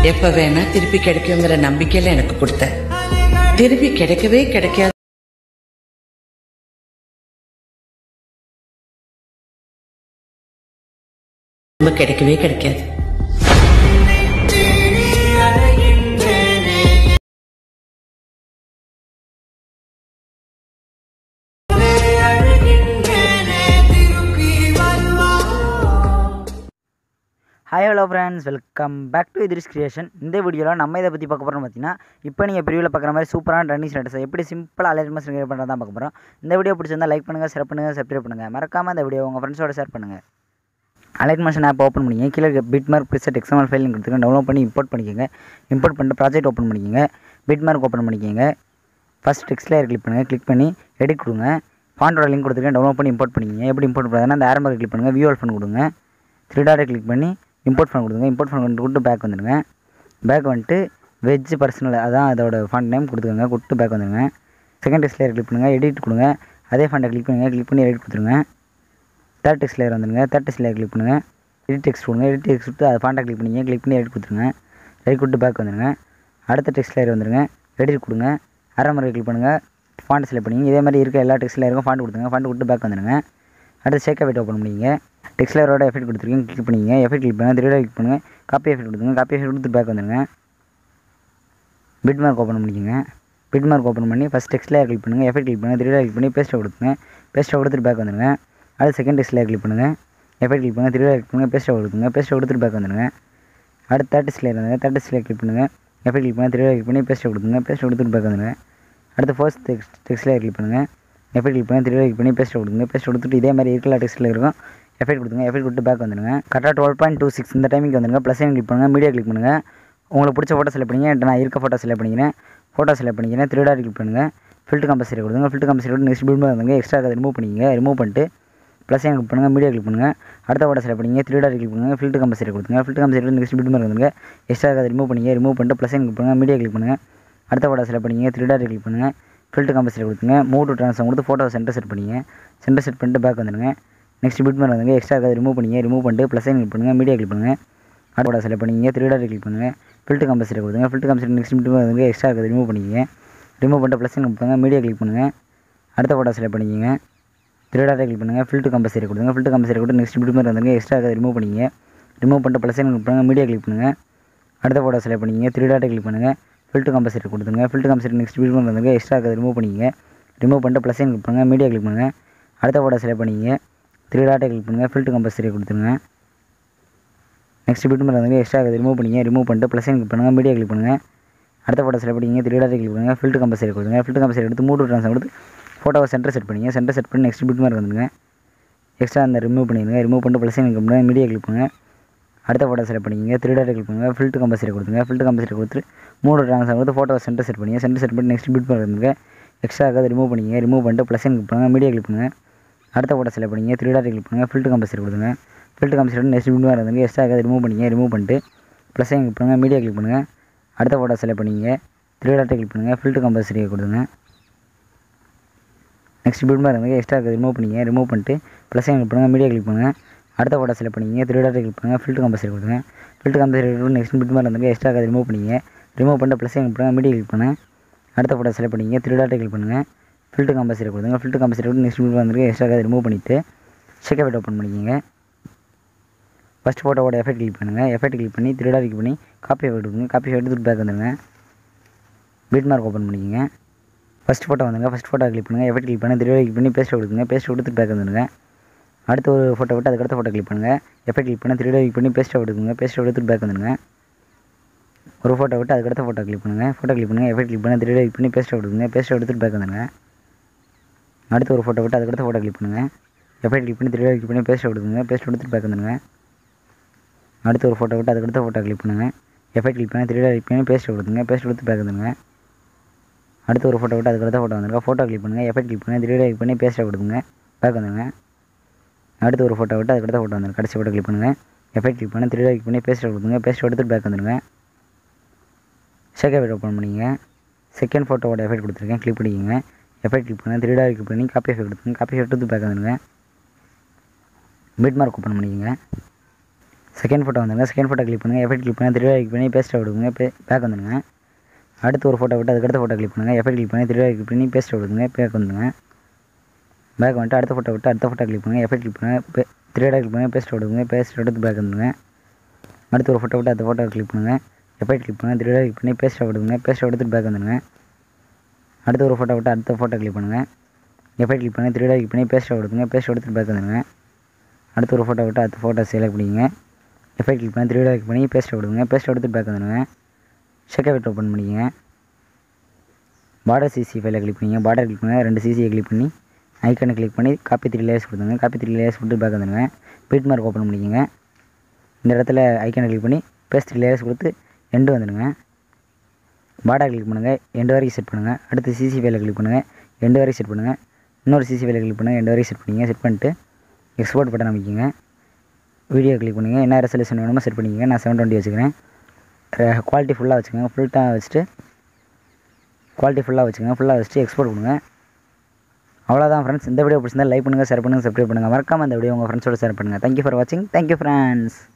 எப்ப வேணா திருப்பி கிடைக்குங்கிற நம்பிக்கையில எனக்கு கொடுத்த திருப்பி கிடைக்கவே கிடைக்காது திரும்ப கிடைக்கவே கிடைக்காது hi hello friends welcome back to இதுரிஸ் கிரியேஷன் இந்த வீடியோவில் நம்ம இதை பற்றி பார்க்க போகிறோம் பார்த்தீங்கன்னா இப்போ நீங்கள் பிரிவில் பார்க்குற மாதிரி சூப்பரான ட்ரெண்டிங் ஸ்டேட்டஸ் எப்படி சிம்பிளாக அலைன்மெண்ட்ஸ் கிரியேட் பண்ணுறது தான் பார்க்க போகிறோம் இந்த வீடியோ பிடிச்சிருந்தா லைக் பண்ணுங்கள் ஷேர் பண்ணுங்கள் சப்ஸ்கிரைப் பண்ணுங்கள் மறக்காமல் இந்த வீடியோ உங்கள் ஃப்ரெண்ட்ஸோட ஷேர் பண்ணுங்கள் அலைட்மெஷன் ஆப் ஓப்பன் பண்ணிங்க கீழே bit mark preset XML file கொடுத்துருங்க டவுன்லோட் பண்ணி இம்போர்ட் பண்ணிக்கோங்க இம்போர்ட் பண்ணிட்டு ப்ராஜெக்ட் ஓப்பன் பண்ணிக்கோங்க பிட் மார்க் ஓப்பன் பண்ணிக்கோங்க ஃபஸ்ட் டெக்ஸ்ட் லேயர் கிளிக் பண்ணுங்கள் கிளிக் பண்ணி எடிட் கொடுங்க ஃபாண்டோட லிங்க் கொடுத்துருக்கேன் டவுன்லோட் பண்ணி இம்போர்ட் பண்ணிக்கங்க எப்படி இம்போர்ட் பண்ணுறதுனா அந்த ஆரம்பர் கிளிக் பண்ணுங்கள் வியூ ஃபன் கொடுங்க த்ரீ டாட்டை கிளிக் பண்ணி இம்போர்ட் ஃபன் கொடுங்க இம்போர்ட் ஃபன் கொடுத்து பேக் வந்துடுங்க பேக் வந்துட்டு வெஜ் பர்சனல் அதான் அதோட ஃபண்ட் நேம் கொடுத்துக்கோங்க கொடுத்து பேக் வந்துடுங்க செகண்ட் டெக்ஸ்ட் லேயர் கிளிக் பண்ணுங்கள் எடிட் கொடுங்க அதே ஃபண்டை கிளிக் பண்ணுங்கள் கிளிக் பண்ணி எடிட் கொடுத்துருங்க தேர்ட் டெக்ஸ்ட் லேயர் வந்துடுங்க தேர்ட் டெக்ஸ்ட் லேயர் கிளிக் பண்ணுங்கள் எடிட் டெக்ஸ்ட் கொடுங்க எடிட் டெக்ஸ்ட் கொடுத்து அதை ஃபாண்டை கிளிக் பண்ணிங்க கிளிக் பண்ணி எடிட் கொடுத்துருங்க எடிட் கொடுத்து பேக் வந்துடுங்க அடுத்த டெக்ஸ்ட் லேயர் வந்துடுங்க எடிட் கொடுங்க அரை முறை கிளிக் பண்ணுங்கள் ஃபாண்ட் செலக்ட் பண்ணிங்க இதே மாதிரி இருக்க எல்லா டெக்ஸ்ட் லேயருக்கும் ஃபாண்ட் கொடுத்துங்க ஃபாண்ட் கொடுத்து பேக் வந்துடுங்க அடுத்து ஷேக் எஃபெக்ட் ஓப்பன் பண்ணிங்க டெக்ஸ்ட் லேயரோட எஃபெக்ட் கொடுத்துருக்கீங்க கிளிக் பண்ணிங்க எஃபெக்ட் கிளிக் பண்ணுங்கள் த்ரீ கிளிக் பண்ணுங்கள் காப்பி எஃபெக்ட் கொடுத்துங்க காப்பி எஃபெக்ட் கொடுத்து பேக் வந்துடுங்க பிட் மார்க் ஓப்பன் பண்ணிக்கோங்க பிட் மார்க் ஓப்பன் பண்ணி ஃபஸ்ட் டெக்ஸ்ட் லேயர் கிளிக் பண்ணுங்கள் எஃபெக்ட் கிளிக் பண்ணுங்கள் த்ரீ கிளிக் பண்ணி பேஸ்ட்டை கொடுத்துங்க பேஸ்ட்டை கொடுத்துட்டு பேக் வந்துடுங்க அடுத்து செகண்ட் டெக்ஸ்ட் லேயர் கிளிக் பண்ணுங்கள் எஃபெக்ட் கிளிக் பண்ணுங்கள் த்ரீ கிளிக் பண்ணுங்கள் பேஸ்ட்டை கொடுத்துங்க பேஸ்ட்டை கொடுத்துட்டு பேக் வந்துடுங்க அடுத்து தேர்ட் டெக்ஸ்ட் லேயர் வந்துங்க தேர்ட் டெக்ஸ்ட் லேயர் கிளிக் பண்ணுங்கள் எஃபெக்ட் கிளிக் பண்ணுங்கள் த்ரீ கிளிக் பண்ணி பேஸ்ட்டை கொடுத்துங்க பேஸ்ட்டை கொடுத்துட்டு பேக் வந்துடுங்க அடுத்து first text text layer click பண்ணுங்கள் எஃபெக்ட் கிளிக் பண்ணி த்ரீ கிளிக் பண்ணி பேஸ்ட்டை கொடுத்துங்க பேஸ்ட் கொடுத்துட்டு இதே மாதிரி இருக்கிற டெக்ஸ்ட்டில் இருக்கும் எஃபெக்ட் கொடுத்துங்க எஃபெக்ட் கொடுத்து பேக் வந்துடுங்க கரெக்டாக டுவெல் பாயிண்ட் டூ சிக்ஸ் இந்த டைமிங் வந்துடுங்க ப்ளஸ் கிளிக் பண்ணுங்கள் மீடியா கிளிக் பண்ணுங்கள் உங்களுக்கு பிடிச்ச ஃபோட்டோ செலக்ட் பண்ணிங்க நான் இருக்க ஃபோட்டோ செலக்ட் பண்ணிக்கிறேன் ஃபோட்டோ செலக்ட் பண்ணிக்கிறேன் த்ரீ டாட் கிளிக் பண்ணுங்கள் ஃபில்ட் கம்பல்சரி கொடுங்க ஃபில்ட் கம்பல்சரி கொடுத்து நெக்ஸ்ட் பில் வந்துங்க எக்ஸ்ட்ரா அதை ரிமூவ் பண்ணிங்க ரிமூவ் பண்ணிட்டு ப்ளஸ் கிளிக் பண்ணுங்கள் மீடியா கிளிக் பண்ணுங்கள் அடுத்த ஃபோட்டோ செலக்ட் பண்ணிங்க த்ரீ டாட் கிளிக் பண்ணுங்கள் ஃபில்ட் கம்பல்சரி கொடுத்துங்க ஃபில்ட் கம்பல்சரி நெக்ஸ்ட் பில் வந்துங்க எக்ஸ்ட்ரா அதை ரிமூவ் பண்ணிங்க ரிமூவ் பண்ணிட்டு ப்ளஸ் கிளிக் பண்ணுங்கள் மீடியா கிளிக் பண்ணுங்கள் அடுத்த ஃபோட்டோ செலக்ட் பண்ணிங்க த்ரீ டாட் கிளிக் பண்ணுங்கள் ஃபில்ட் கம்பல்சரி கொடுத்துங்க மூவ் டு ட்ரான்ஸ்ஃபார்ம் கொடுத்து ஃபோட்டோ சென்டர் செட் பண்ணிங்க சென்டர் செட் பண்ணிட்டு பேக் வந்துடுங்க நெக்ஸ்ட் பிட் மாதிரி வந்துங்க எக்ஸ்ட்ரா அதை ரிமூவ் பண்ணிங்க ரிமூவ் பண்ணிட்டு ப்ளஸ் கிளிக் பண்ணுங்கள் மீடியா கிளிக் பண்ணுங்கள் அடுத்த செலக்ட் பண்ணிங்க த்ரீ டாட் கிளிக் பண்ணுங்கள் ஃபில்ட் கம்பல்சரி கொடுத்துங்க ஃபில்ட் கம்பல்சரி நெக்ஸ்ட் பிட் வந்துங்க எக்ஸ்ட்ரா அதை ரிமூவ் பண்ணிக்கிங்க ரிமூவ் பண்ணிட்டு ப்ளஸ் கிளிக் பண்ணுங்கள் மீடியா கிளிக் பண்ணுங்கள் அடுத்த ஃபோட்டோ செலக்ட் பண்ணிக்கிங்க த்ரீ டாட் கிளிக் பண்ணுங்கள் ஃபில்ட் கம்பல்சரி கொடுங்க ஃபில்ட் கம்பல்சரி கொடுத்து நெக்ஸ்ட் பிட் மாதிரி வந்துங்க எக்ஸ்ட்ரா அதை ரிமூவ் பண்ணிங்க ரிமூவ் பண்ணிட்டு ப்ளஸ் கிளிக் பண்ணுங்கள் மீடியா கிளிக் பண்ணுங்கள் அடுத்த ஃபோட்டோ செலக்ட் பண்ணிங்க த்ரீ டாட் கிளிக் பண்ணுங்கள் ஃபில்ட் கம்பல்சரி கொடுத்துங்க ஃபில்ட் கம்பல்சரி நெக்ஸ்ட் பிட் மாதிரி வந்துங்க எக்ஸ்ட்ரா அதை ரிமூவ் பண்ணிங்க ரிமூவ் பண்ணிட்டு ப்ளஸ் கிளிக் பண்ணுங்கள் மீடியா கிளிக் பண்ணுங்கள் அடுத்த ஃபோட்டோ செலக்ட் பண்ணிங்க த்ரீ டாட்டை கிளிக் பண்ணுங்கள் ஃபில்ட் கம்பல்சரி கொடுத்துருங்க நெக்ஸ்ட் பிட் மேலே வந்து எக்ஸ்ட்ரா அதை ரிமூவ் பண்ணிங்க ரிமூவ் பண்ணிட்டு ப்ளஸ் கிளிக் பண்ணுங்கள் மீடியா கிளிக் பண்ணுங்கள் அடுத்த ஃபோட்டோ செலக்ட் பண்ணிங்க த்ரீ டாட்டை கிளிக் பண்ணுங்கள் ஃபில்ட் கம்பல்சரி கொடுங்க ஃபில்ட் கம்பல்சரி எடுத்து மூணு ட்ரான்ஸ்ஃபர் கொடுத்து ஃபோட்டோவை சென்டர் செட் பண்ணிங்க சென்டர் செட் பண்ணி நெக்ஸ்ட் பிட் மாதிரி வந்துங்க எக்ஸ்ட்ரா அந்த ரிமூவ் பண்ணிடுங்க ரிமூவ் பண்ணிட்டு ப்ளஸ் கிளிக் பண்ணுங்கள் மீடியா கிளிக் பண்ணுங்கள் அடுத்த ஃபோட்டோ செலக்ட் பண்ணிங்க த்ரீ டாட்டை கிளிக் பண்ணுங்கள் ஃபில்ட் கம்பல்சரி கொடுத்துங்க ஃபில்ட் கம்பல்சரி கொடுத்து மூணு ட்ரான்ஸ்ஃபர் கொடுத்து ஃபோட்டோவை சென்டர் செட் பண்ணிங்க சென்டர் செட் பண்ணி நெக்ஸ்ட் பிட் மாதிரி வந்துங்க எக்ஸ்ட்ரா அதை ரிமூவ் பண்ணிங்க ரிமூவ் பண்ணிட்டு ப்ளஸ் கிளிக் பண்ணுங்கள் மீடியா கிளிக் பண்ணுங்கள் அடுத்த ஃபோட்டோ செலக்ட் பண்ணிங்க த்ரீ டாட் கிளிக் பண்ணுங்கள் ஃபில்ட் கம்பல்சரி கொடுங்க ஃபில்ட் கம்பல்சரி நெக்ஸ்ட் பிட் மாதிரி வந்துங்க எக்ஸ்ட்ரா அதை ரிமூவ் பண்ணிங்க ரிமூவ் பண்ணிட்டு ப்ளஸ் கிளிக் பண்ணுங்கள் மீடியா கிளிக் பண்ணுங்கள் அடுத்த ஃபோட்டோ செலக்ட் பண்ணிங்க த்ரீ டாட்டை கிளிக் பண்ணுங்கள் ஃபில்ட் கம்பல்சரியை கொடுங்க நெக்ஸ்ட் பிட் மாதிரி வந்துங்க எக்ஸ்ட்ரா அதை ரிமூவ் பண்ணிங்க ரிமூவ் பண்ணிட்டு ப்ளஸ் கிளிக் பண்ணுங்கள் மீடியா கிளிக் பண்ணுங்கள் அடுத்த ஃபோட்டோ செலக்ட் பண்ணிங்க த்ரீ டாட்டை கிளிக் பண்ணுங்கள் ஃபில்ட் கம்பல்சரி கொடுங்க ஃபில்ட் கம்பல்சரி நெக்ஸ்ட் பிட் மாதிரி வந்துங்க எக்ஸ்ட்ரா அதை ரிமூவ் பண்ணிங்க ரிமூவ் பண்ணிட்டு ப்ளஸ் கிளிக் பண்ணுங்கள் மீடியா கிளிக் பண்ணுங்கள் அடுத்த ஃபோட்டோ செலக்ட் பண்ணிங்க த்ரீ டாட்டை கிளிக் பண்ணுங்கள் ஃபில்ட் கம்பல்சரி கொடுங்க ஃபில்ட் கம்பல்சரி கொடுத்து நெக்ஸ்ட் பிட் வந்துருக்கு எக்ஸ்ட்ரா அதை ரிமூவ் பண்ணிவிட்டு ஷேக் எஃபெக்ட் ஓப்பன் பண்ணிக்கோங்க ஃபஸ்ட் ஃபோட்டோவோட எஃபெக்ட் கிளிக் பண்ணுங்கள் எஃபெக்ட் கிளிக் பண்ணி த்ரீ டாட் கிளிக் பண்ணி காப்பி எஃபெக்ட் கொடுங்க காப்பி எடுத்துட்டு பேக் வந்துடுங்க பிட் மார்க் ஓப்பன் பண்ணிக்கோங்க ஃபஸ்ட் ஃபோட்டோ வந்துங்க ஃபஸ்ட் ஃபோட்டோ கிளிக் பண்ணுங்கள் எஃபெக்ட் கிளிக் பண்ணி த்ரீ டாட் கிளிக் பண்ணி பேஸ்ட் கொடுத்துங்க பேஸ்ட் கொடுத்துட்டு பேக் வந்துடுங்க அடுத்த ஒரு ஃபோட்டோ விட்டு அதுக்கடுத்த ஃபோட்டோ கிளிக் பண்ணுங்கள் எஃபெக்ட் கிளிக் பண்ணி த்ரீ டாட் கிளிக் பண்ணி பேஸ்ட் கொடுத்துங்க பேஸ்ட் எடுத்துட்டு பேக் வந்துடுங்க ஒரு ஃபோட்டோ விட்டு அதுக்கடுத்த ஃபோட்டோ கிளிக் பண்ணுங்கள் ஃபோட்டோ கிளிக் பண்ணுங்கள் எஃபெக்ட் கிளிக் பண்ணி த்ரீ டாட் கிளிக் பண்ணி பேஸ்ட் கொடுத்துங்க பேஸ்ட் எடுத்துட்டு பேக் வந்துடுங்க அடுத்து ஒரு ஃபோட்டோ விட்டு அதுக்கடுத்த ஃபோட்டோ கிளிக் பண்ணுங்கள் எஃபெக்ட் கிளிக் பண்ணி த்ரீ கிளிக் பண்ணி பேஸ்ட் கொடுத்துங்க பேஸ்ட் கொடுத்துட்டு பேக் வந்துடுங்க அடுத்து ஒரு ஃபோட்டோ விட்டு அதுக்கடுத்த ஃபோட்டோ கிளிக் பண்ணுங்கள் எஃபெக்ட் கிளிக் பண்ணி த்ரீ கிளிக் பண்ணி பேஸ்ட் கொடுத்துங்க பேஸ்ட் கொடுத்து பேக் வந்துடுங்க அடுத்து ஒரு ஃபோட்டோ விட்டு அதுக்கடுத்த ஃபோட்டோ வந்துருங்க ஃபோட்டோ கிளிக் பண்ணுங்கள் எஃபெக்ட் கிளிக் பண்ணி த்ரீ கிளிக் பண்ணி பேஸ்ட் கொடுத்துங்க பேக் வந்துடுங்க அடுத்து ஒரு ஃபோட்டோ விட்டு அதுக்கடுத்த ஃபோட்டோ வந்துருங்க கடைசி ஃபோட்டோ கிளிக் பண்ணுங்கள் எஃபெக்ட் கிளிக் பண்ணி த்ரீ கிளிக் பண்ணி பேஸ்ட் கொடுத்துங்க பேஸ்ட் எடுத்துட்டு பேக் வந்துடுங்க செகண்ட் எஃபெக்ட் ஓப்பன் பண்ணிங்க செகண்ட் ஃபோட்டோவோட எஃபெக்ட் கொடுத்துருக்கேன் கிளிக் பண்ணிக்கோங்க எஃபெக்ட் கிளிக் பண்ணி த்ரீ டாட் கிளிக் பண்ணி காப்பி எஃபெக்ட் கொடுத்துங்க காப்பி எஃபெக்ட் எடுத்து பேக் வந்துடுங்க பிட் மார்க் ஓப்பன் பண்ணிக்கோங்க செகண்ட் ஃபோட்டோ வந்துடுங்க செகண்ட் ஃபோட்டோ கிளிக் பண்ணுங்கள் எஃபெக்ட் கிளிக் பண்ணி த்ரீ கிளிக் பண்ணி பேஸ்ட் விடுங்க பேக் வந்துடுங்க அடுத்து ஒரு ஃபோட்டோ விட்டு அதுக்கடுத்த ஃபோட்டோ கிளிக் பண்ணுங்கள் எஃபெக்ட் கிளிக் பண்ணி த்ரீ கிளிக் பண்ணி பேஸ்ட் விடுங்க பேக் வந்துடுங்க பேக் வந்துட்டு அடுத்த ஃபோட்டோ விட்டு அடுத்த ஃபோட்டோ கிளிக் பண்ணுங்கள் எஃபெக்ட் கிளிக் பண்ணுங்கள் த்ரீ கிளிக் பண்ணி பேஸ்ட் விடுங்க பேஸ்ட் எடுத்து பேக் வந்துடுங்க அடுத்து ஒரு ஃபோட்டோ விட்டு அந்த ஃபோட்டோ கிளிக் பண்ணுங்கள் எஃபெக்ட் கிளிக் பண்ணுங்கள் த்ரீ கிளிக் பண்ணி பேஸ்ட் விடுங்க பேஸ்ட் எடுத்துட்டு பேக் வந்துடுங்க அடுத்து ஒரு ஃபோட்டோ விட்டு அடுத்த ஃபோட்டோ கிளிக் பண்ணுங்கள் எஃபெக்ட் கிளிக் பண்ணி த்ரீ கிளிக் பண்ணி பேஸ்ட் விடுங்க பேஸ்ட் எடுத்துட்டு பேக் வந்துடுங்க அடுத்து ஒரு ஃபோட்டோ விட்டு அடுத்த ஃபோட்டோ செலக்ட் பண்ணிக்கங்க எஃபெக்ட் கிளிக் பண்ணி த்ரீ கிளிக் பண்ணி பேஸ்ட் விடுங்க பேஸ்ட் எடுத்துட்டு பேக் வந்துடுங்க ஷெக் எஃபெக்ட் ஓப்பன் பண்ணிக்கங்க பார்டர் சிசி ஃபைலை கிளிக் பண்ணிங்க பார்டர் கிளிக் பண்ணுங்கள் ரெண்டு சிசியை கிளிக் பண்ணி ஐக்கனை கிளிக் பண்ணி காப்பி த்ரீ லேயர்ஸ் கொடுத்துங்க காப்பி த்ரீ லேயர்ஸ் கொடுத்து பேக் வந்துடுங்க பீட் மார்க் ஓப்பன் பண்ணிக்கங்க இந்த இடத்துல ஐக்கனை கிளிக் பண்ணி பேஸ்ட் த்ரீ லேயர்ஸ் கொடுத்து எண்டு வந்துடுங்க பார்டர் கிளிக் பண்ணுங்கள் எண்டு வரைக்கும் செட் பண்ணுங்கள் அடுத்து சிசி ஃபைலை கிளிக் பண்ணுங்கள் எண்டு வரைக்கும் செட் பண்ணுங்கள் இன்னொரு சிசி ஃபைலை கிளிக் பண்ணுங்கள் எண்டு வரைக்கும் செட் பண்ணிங்க செட் பண்ணிட்டு எக்ஸ்போர்ட் பட்டன் அமைக்கிங்க வீடியோ கிளிக் பண்ணுங்கள் என்ன ரெசல்யூஷன் வேணுமோ செட் பண்ணிக்கங்க நான் செவன் டுவெண்ட்டி வச்சுக்கிறேன் குவாலிட்டி ஃபுல்லாக வச்சுக்கோங்க ஃபுல்ட்டாக வச்சுட்டு குவாலிட்டி ஃபுல்லாக வச்சுக்கோங்க ஃபுல்லாக வச்சுட்டு எக்ஸ்போர்ட் கொடுங்க அவ்வளோதான் ஃப்ரெண்ட்ஸ் இந்த வீடியோ பிடிச்சிருந்தா லைக் பண்ணுங்கள் ஷேர் பண்ணுங்கள் சப்ஸ்கிரைப் பண்ணுங்கள் மறக்காமல் இந்த வீடியோ உங்கள் ஃப்ரெண்ட்ஸோட ஷேர் பண்ணுங்கள் தேங்க்யூ ஃபார் வாட்சிங் தேங்க்யூ ஃப்ரெண்ட்ஸ்